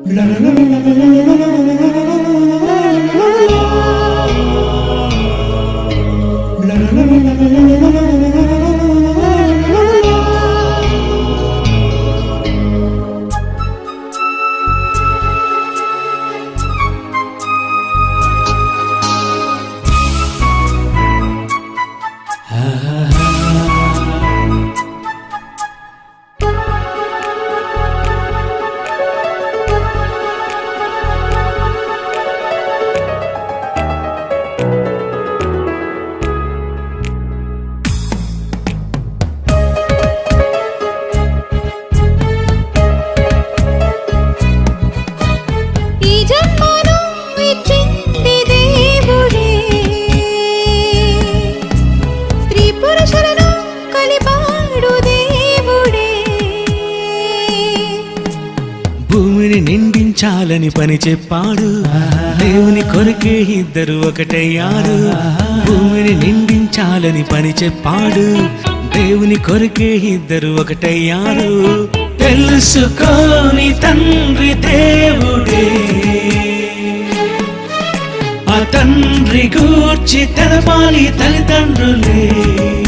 ఈ జన్మను ఇచ్చింది దేవుడే స్త్రీ పురుషులను కలిపాడు దేవుడే భూమిని నిండించాలని పని చెప్పాడు దేవుని కొరకే ఇద్దరు ఒకటయ్యారు భూమిని నిండించాలని పని చెప్పాడు దేవుని కొరకే ఇద్దరు ఒకటయ్యారు తెలుసుకోని తండ్రి దేవుడే ఆ తండ్రి గూర్చి తెలపాలి తల్లిదండ్రులే